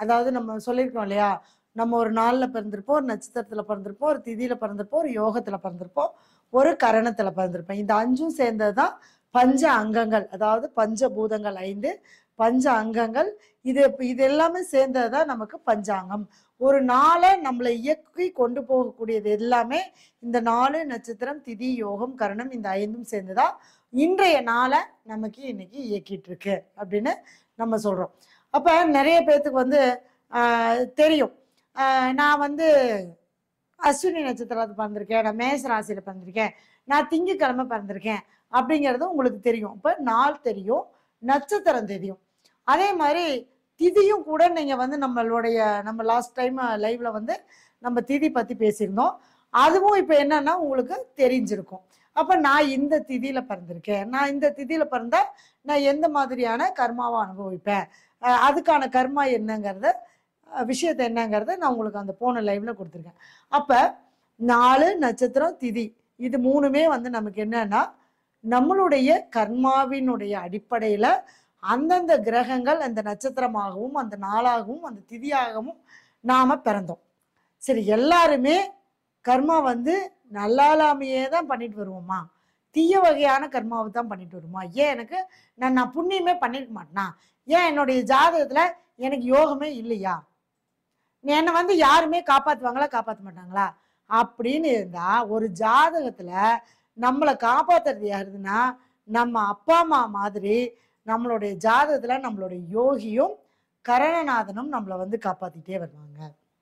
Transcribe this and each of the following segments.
அதாவது நம்ம சொல்லியிருக்கோம் இல்லையா நம்ம ஒரு நாளில் பிறந்திருப்போம் ஒரு நட்சத்திரத்தில் பிறந்திருப்போம் ஒரு திதியில் பிறந்திருப்போம் ஒரு யோகத்தில் பிறந்திருப்போம் ஒரு கரணத்தில் பிறந்திருப்போம் இந்த அஞ்சும் சேர்ந்தது தான் பஞ்ச அங்கங்கள் அதாவது பஞ்சபூதங்கள் ஐந்து பஞ்ச அங்கங்கள் இது இது எல்லாமே சேர்ந்தது தான் நமக்கு பஞ்சாங்கம் ஒரு நாளை நம்மளை இயக்கி கொண்டு போகக்கூடியது எல்லாமே இந்த நாலு நட்சத்திரம் திதி யோகம் கரணம் இந்த ஐந்தும் சேர்ந்துதான் இன்றைய நாளை நமக்கு இன்னைக்கு இயக்கிட்டு இருக்கு அப்படின்னு நம்ம சொல்றோம் அப்ப நிறைய பேர்த்துக்கு வந்து ஆஹ், தெரியும் ஆஹ், நான் வந்து அஸ்வினி நட்சத்திரத்தில் பிறந்திருக்கேன் நான் மேச ராசியில பிறந்திருக்கேன் நான் திங்கக்கிழமை பிறந்திருக்கேன் அப்படிங்கிறது உங்களுக்கு தெரியும் இப்போ நாள் தெரியும் நட்சத்திரம் தெரியும் அதே மாதிரி திதியும் கூட நீங்க வந்து நம்மளுடைய நம்ம லாஸ்ட் டைம் லைவ்ல வந்து நம்ம திதி பத்தி பேசியிருந்தோம் அதுவும் இப்போ என்னன்னா உங்களுக்கு தெரிஞ்சிருக்கும் அப்ப நான் இந்த திதியில பிறந்திருக்கேன் நான் இந்த திதியில பிறந்தா நான் எந்த மாதிரியான கர்மாவை அனுபவிப்பேன் அஹ் அதுக்கான கர்மா என்னங்கிறத அஹ் விஷயத்தை என்னங்கிறத நான் உங்களுக்கு அந்த போன லைவ்ல கொடுத்துருக்கேன் அப்ப நாலு நட்சத்திரம் திதி இது மூணுமே வந்து நமக்கு என்னன்னா நம்மளுடைய கர்மாவினுடைய அடிப்படையில அந்தந்த கிரகங்கள் அந்த நட்சத்திரமாகவும் அந்த நாளாகவும் அந்த திதியாகவும் நாம பிறந்தோம் சரி எல்லாருமே கர்மா வந்து நல்லாலாமையே தான் பண்ணிட்டு வருவோமா தீய வகையான கர்மாவை தான் பண்ணிட்டு வருமா ஏன் எனக்கு நான் நான் புண்ணியமே பண்ணிருக்க மாட்டேனா ஏன் என்னுடைய ஜாதகத்துல எனக்கு யோகமே இல்லையா என்னை வந்து யாருமே காப்பாத்துவாங்களா காப்பாற்ற மாட்டாங்களா அப்படின்னு இருந்தா ஒரு ஜாதகத்துல நம்மளை காப்பாத்துறது யாருதுன்னா நம்ம அப்பா அம்மா மாதிரி நம்மளுடைய ஜாதகத்துல நம்மளுடைய யோகியும் கரணநாதனும் நம்மளை வந்து காப்பாத்திட்டே வருவாங்க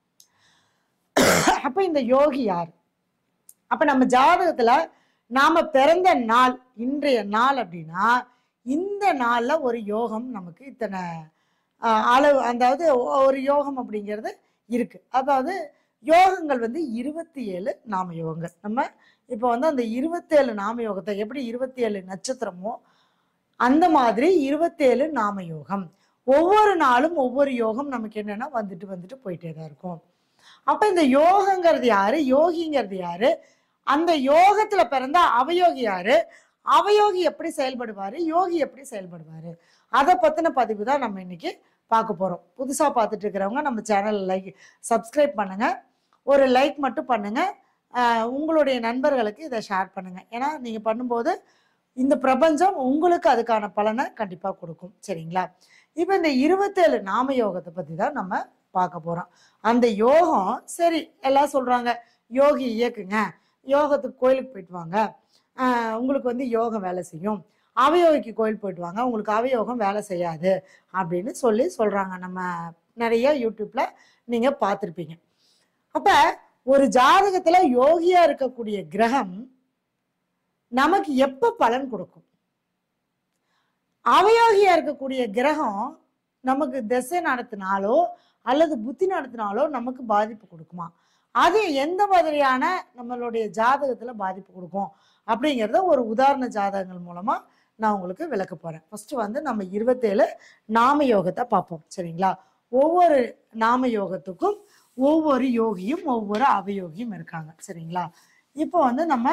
அப்ப இந்த யோகி யார் அப்ப நம்ம ஜாதகத்துல நாம பிறந்த நாள் இன்றைய நாள் அப்படின்னா இந்த நாள்ல ஒரு யோகம் நமக்கு இத்தனை ஆஹ், அளவு அதாவது ஒ- ஒரு யோகம் அப்படிங்கிறது இருக்கு அதாவது யோகங்கள் வந்து இருபத்தி ஏழு நாம யோகங்கள் நம்ம இப்போ வந்து அந்த இருபத்தேழு நாம யோகத்தை எப்படி இருபத்தி ஏழு நட்சத்திரமோ அந்த மாதிரி இருபத்தேழு நாம யோகம் ஒவ்வொரு நாளும் ஒவ்வொரு யோகம் நமக்கு என்னன்னா வந்துட்டு வந்துட்டு போயிட்டே தான் இருக்கும் அப்ப இந்த யோகங்கிறது யாரு யோகிங்கிறது யாரு அந்த யோகத்துல பிறந்த அவயோகி யாரு அவயோகி எப்படி செயல்படுவாரு யோகி எப்படி செயல்படுவாரு அதை பத்தின பதிவு தான் நம்ம இன்னைக்கு பார்க்க போறோம் புதுசா பார்த்துட்டு இருக்கிறவங்க நம்ம சேனல் லைக் சப்ஸ்கிரைப் பண்ணுங்க ஒரு லைக் மட்டும் பண்ணுங்க ஆஹ் உங்களுடைய நண்பர்களுக்கு இதை ஷேர் பண்ணுங்க ஏன்னா நீங்க பண்ணும்போது இந்த பிரபஞ்சம் உங்களுக்கு அதுக்கான பலனை கண்டிப்பா கொடுக்கும் சரிங்களா இப்போ இந்த இருபத்தேழு நாம யோகத்தை பத்தி தான் நம்ம பார்க்க போறோம் அந்த யோகம் சரி எல்லாம் சொல்றாங்க யோகி இயக்குங்க யோகத்துக்கு கோயிலுக்கு போயிட்டு வாங்க ஆஹ் உங்களுக்கு வந்து யோகம் வேலை செய்யும் அவயோகிக்கு கோயில் போயிட்டு வாங்க உங்களுக்கு அவயோகம் வேலை செய்யாது அப்படின்னு சொல்லி சொல்றாங்க நம்ம நிறைய யூடியூப்ல நீங்க பார்த்துருப்பீங்க அப்ப ஒரு ஜாதகத்துல யோகியா இருக்கக்கூடிய கிரகம் நமக்கு எப்ப பலன் கொடுக்கும் அவயோகியா இருக்கக்கூடிய கிரகம் நமக்கு திசை நடத்தினாலோ அல்லது புத்தி நடத்தினாலோ நமக்கு பாதிப்பு கொடுக்குமா அது எந்த மாதிரியான நம்மளுடைய ஜாதகத்துல பாதிப்பு கொடுக்கும் அப்படிங்கிறத ஒரு உதாரண ஜாதகங்கள் மூலமா நான் உங்களுக்கு விளக்க போறேன் ஃபர்ஸ்ட் வந்து நம்ம இருபத்தேழு நாம யோகத்தை பார்ப்போம் சரிங்களா ஒவ்வொரு நாம யோகத்துக்கும் ஒவ்வொரு யோகியும் ஒவ்வொரு அவயோகியும் இருக்காங்க சரிங்களா இப்போ வந்து நம்ம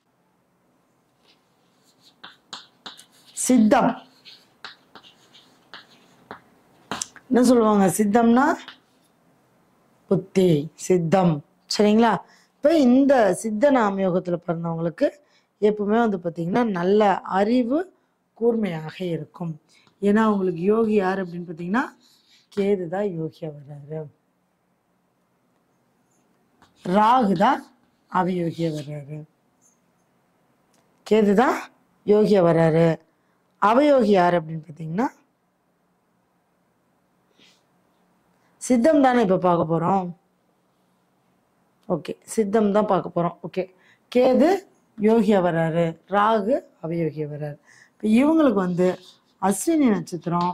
சித்தம் என்ன சொல்லுவாங்க சித்தம்னா புத்தி சித்தம் சரிங்களா இப்போ இந்த சித்த நாமயோகத்தில் பிறந்தவங்களுக்கு எப்பவுமே வந்து பார்த்தீங்கன்னா நல்ல அறிவு கூர்மையாக இருக்கும் ஏன்னா அவங்களுக்கு யோகி யார் அப்படின்னு பார்த்தீங்கன்னா கேது தான் யோகியா வர்றாரு ராகு தான் அவயோகியா வர்றாரு கேது தான் யோகியா வர்றாரு அவயோகி யார் அப்படின்னு பார்த்தீங்கன்னா சித்தம் தானே இப்போ பார்க்க போகிறோம் ஓகே சித்தம் தான் பார்க்க போகிறோம் ஓகே கேது யோகியா வர்றாரு ராகு அவயோகியா வர்றாரு இப்போ இவங்களுக்கு வந்து அஸ்வினி நட்சத்திரம்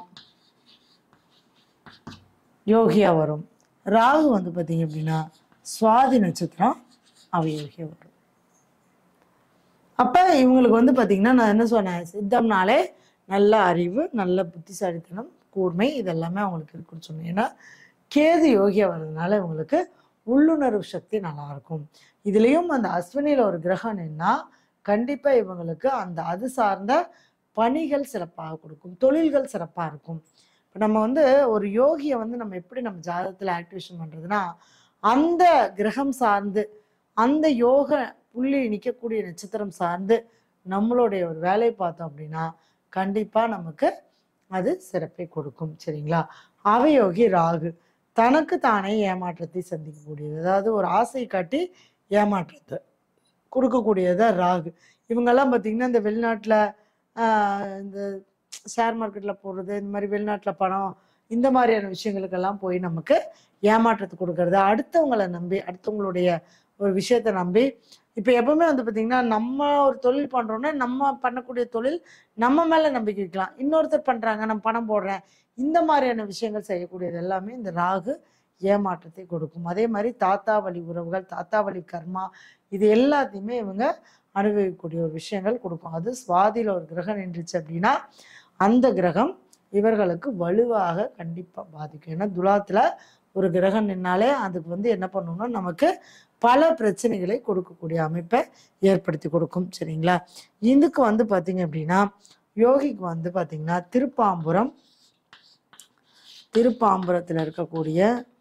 யோகியா வரும் ராகு வந்து பார்த்தீங்க அப்படின்னா சுவாதி நட்சத்திரம் அவயோகியா வரும் அப்போ இவங்களுக்கு வந்து பார்த்தீங்கன்னா நான் என்ன சொன்னேன் சித்தம்னாலே நல்ல அறிவு நல்ல புத்திசாலித்தனம் கூர்மை இதெல்லாமே அவங்களுக்கு இருக்குன்னு சொன்னேன் ஏன்னா கேது யோகியா வர்றதுனால இவங்களுக்கு உள்ளுணர்வு சக்தி நல்லா இருக்கும் இதுலயும் அந்த அஸ்வினியில ஒரு கிரகம் நின்னா கண்டிப்பா இவங்களுக்கு அந்த அது சார்ந்த பணிகள் சிறப்பாக கொடுக்கும் தொழில்கள் சிறப்பாக இருக்கும் இப்போ இப்ப நம்ம வந்து ஒரு யோகியை வந்து நம்ம எப்படி நம்ம ஜாதகத்துல ஆக்டிவேஷன் பண்றதுன்னா அந்த கிரகம் சார்ந்து அந்த யோக புள்ளி நிற்கக்கூடிய நட்சத்திரம் சார்ந்து நம்மளுடைய ஒரு வேலையை பார்த்தோம் அப்படின்னா கண்டிப்பா நமக்கு அது சிறப்பை கொடுக்கும் சரிங்களா அவயோகி ராகு தனக்கு தானே ஏமாற்றத்தை சந்திக்கக்கூடியது அதாவது ஒரு ஆசை காட்டி ஏமாற்றத்தை கொடுக்கக்கூடியது தான் ராகு இவங்கெல்லாம் பார்த்தீங்கன்னா இந்த வெளிநாட்டில் இந்த ஷேர் மார்க்கெட்டில் போடுறது இந்த மாதிரி வெளிநாட்டில் பணம் இந்த மாதிரியான விஷயங்களுக்கெல்லாம் போய் நமக்கு ஏமாற்றத்தை கொடுக்கறது அடுத்தவங்களை நம்பி அடுத்தவங்களுடைய ஒரு விஷயத்தை நம்பி இப்போ எப்பவுமே வந்து பார்த்தீங்கன்னா நம்ம ஒரு தொழில் பண்ணுறோன்னா நம்ம பண்ணக்கூடிய தொழில் நம்ம மேலே நம்பிக்கை வைக்கலாம் இன்னொருத்தர் பண்ணுறாங்க நான் பணம் போடுறேன் இந்த மாதிரியான விஷயங்கள் செய்யக்கூடியது எல்லாமே இந்த ராகு ஏமாற்றத்தை கொடுக்கும் அதே மாதிரி தாத்தா வழி உறவுகள் தாத்தா வழி கர்மா இது எல்லாத்தையுமே இவங்க அனுபவிக்கக்கூடிய ஒரு விஷயங்கள் கொடுக்கும் அது சுவாதியில் ஒரு கிரகம் நின்றுச்சு அப்படின்னா அந்த கிரகம் இவர்களுக்கு வலுவாக கண்டிப்பாக பாதிக்கும் ஏன்னா துலாத்தில் ஒரு கிரகம் நின்னாலே அதுக்கு வந்து என்ன பண்ணணும்னா நமக்கு பல பிரச்சனைகளை கொடுக்கக்கூடிய அமைப்பை ஏற்படுத்தி கொடுக்கும் சரிங்களா இதுக்கு வந்து பார்த்தீங்க அப்படின்னா யோகிக்கு வந்து பார்த்தீங்கன்னா திருப்பாம்புரம் திருப்பாம்புரத்தில் இருக்கக்கூடிய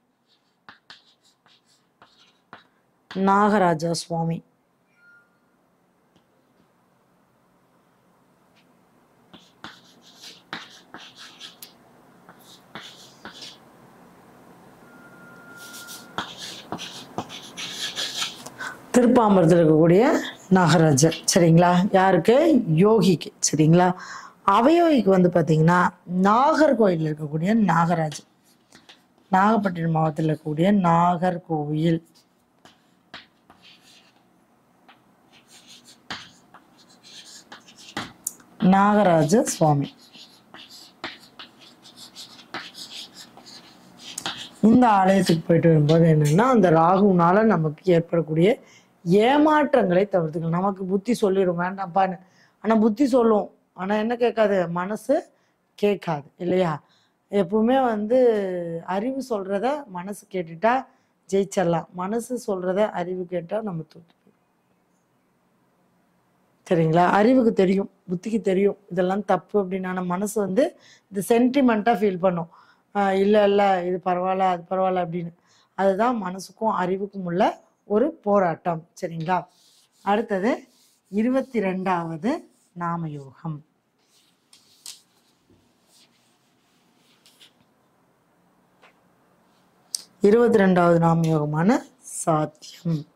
நாகராஜா சுவாமி திருப்பாம்பரத்தில் இருக்கக்கூடிய நாகராஜர் சரிங்களா யாருக்கு யோகிக்கு சரிங்களா அவயோகிக்கு வந்து பார்த்தீங்கன்னா நாகர்கோயிலில் இருக்கக்கூடிய நாகராஜர் நாகப்பட்டினம் மாவட்டத்தில் இருக்கக்கூடிய நாகர்கோவில் நாகராஜ சுவாமி இந்த ஆலயத்துக்கு போயிட்டு வரும்போது என்னன்னா அந்த ராகுனால நமக்கு ஏற்படக்கூடிய ஏமாற்றங்களை தவிர்த்துக்கலாம் நமக்கு புத்தி சொல்லிடும் வேண்டாம்ப்பான்னு ஆனா புத்தி சொல்லும் ஆனா என்ன கேட்காது மனசு கேட்காது இல்லையா எப்பவுமே வந்து அறிவு சொல்றத மனசு கேட்டுட்டா ஜெயிச்சிடலாம் மனசு சொல்றத அறிவு கேட்டா நம்ம தோத்து போயிடுவோம். சரிங்களா அறிவுக்கு தெரியும் புத்திக்கு தெரியும் இதெல்லாம் தப்பு அப்படின்னு ஆனா மனசு வந்து இது சென்டிமெண்ட்டா ஃபீல் பண்ணும் ஆஹ் இல்ல இல்ல இது பரவாயில்ல அது பரவாயில்ல அப்படின்னு அதுதான் மனசுக்கும் அறிவுக்கும் உள்ள ஒரு போராட்டம் சரிங்களா அடுத்தது இருபத்தி ரெண்டாவது நாமயோகம் இருபத்தி ரெண்டாவது நாமயோகமான சாத்தியம்